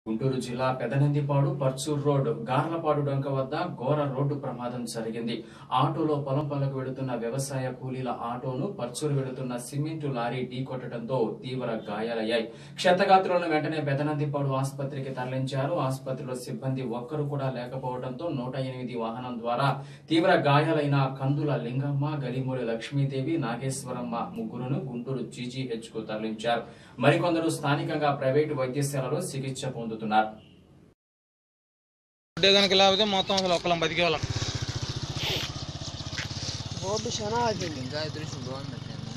గుంటూరు జిల్లా పెదనందిపాడు పర్చూర్ రోడ్ గార్లపాడు డొంక వద్ద ఘోర రోడ్డు ప్రమాదం జరిగింది ఆటోలో పొలం పనులకు వెళుతున్న వ్యవసాయ కూలీల ఆటోను పర్చూరు వెళుతున్న సిమెంటు లారీ ఢీకొట్టడంతో తీవ్ర గాయాలయ్యాయి క్షతగాత్రులను వెంటనే పెదనందిపాడు ఆసుపత్రికి తరలించారు ఆసుపత్రిలో సిబ్బంది ఒక్కరు కూడా లేకపోవడంతో నూట ఎనిమిది వాహనం ద్వారా తీవ్ర గాయాలైన కందుల లింగమ్మ గలిమూడి లక్ష్మీదేవి నాగేశ్వరమ్మ ముగ్గురును గుంటూరు జీజీహెచ్ కు తరలించారు మరికొందరు స్థానికంగా ప్రైవేటు వైద్యశాలలో చికిత్స పొందుతున్నారు రోడ్డే కనుక లేకపోతే మొత్తం అసలు ఒక్కలం బతికే వాళ్ళం రోడ్డు చాలా ఆగింది ఇంకా దృశ్యం బాగుంది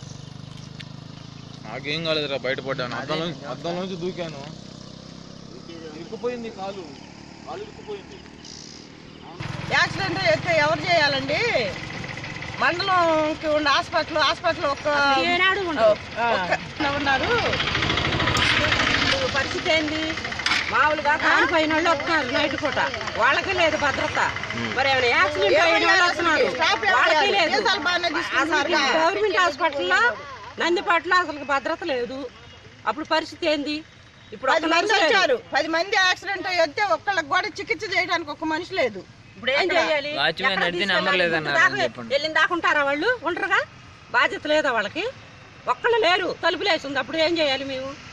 నాకేం కాలేదురా బయటపడ్డాను అద్దం నుంచి అద్దం నుంచి దూకాను ఇరుక్కుపోయింది కాలు కాలు ఇరుక్కుపోయింది యాక్సిడెంట్ అయితే ఎవరు చేయాలండి మండలంకి ఉన్న హాస్పిటల్ హాస్పిటల్ ఒక్క ఒక్క ఉన్నారు ఇప్పుడు పరిస్థితి ఏంది మామూలుగా కాలిపోయిన వాళ్ళు వస్తున్నారు నైట్ పూట వాళ్ళకి లేదు భద్రత మరి ఏమైనా యాక్సిడెంట్ అయిన వాళ్ళు వస్తున్నారు వాళ్ళకి లేదు అసలు గవర్నమెంట్ హాస్పిటల్లో నందిపాట్లో అసలు భద్రత లేదు అప్పుడు పరిస్థితి ఏంది ఇప్పుడు పది ఒక్క మంది మనిషి లేదు. వచ్చారు పది మంది యాక్సిడెంట్ అయితే ఒక్కళ్ళకి కూడా చికిత్స చేయడానికి ఒక మనిషి లేదు ఇప్పుడు ఏం చేయాలి వాచ్మెన్ ఎక్కడ అడిగితే తీసుకెళ్ళాలి? నెంబర్ లేదన్నారు దాకా చెప్పండి. వెళ్ళిన దాకా ఉంటారా వాళ్ళు ఉండరుగా బాధ్యత లేదా వాళ్ళకి ఒక్కళ్ళు లేరు తలుపులు వేసింది అప్పుడు ఏం చేయాలి మేము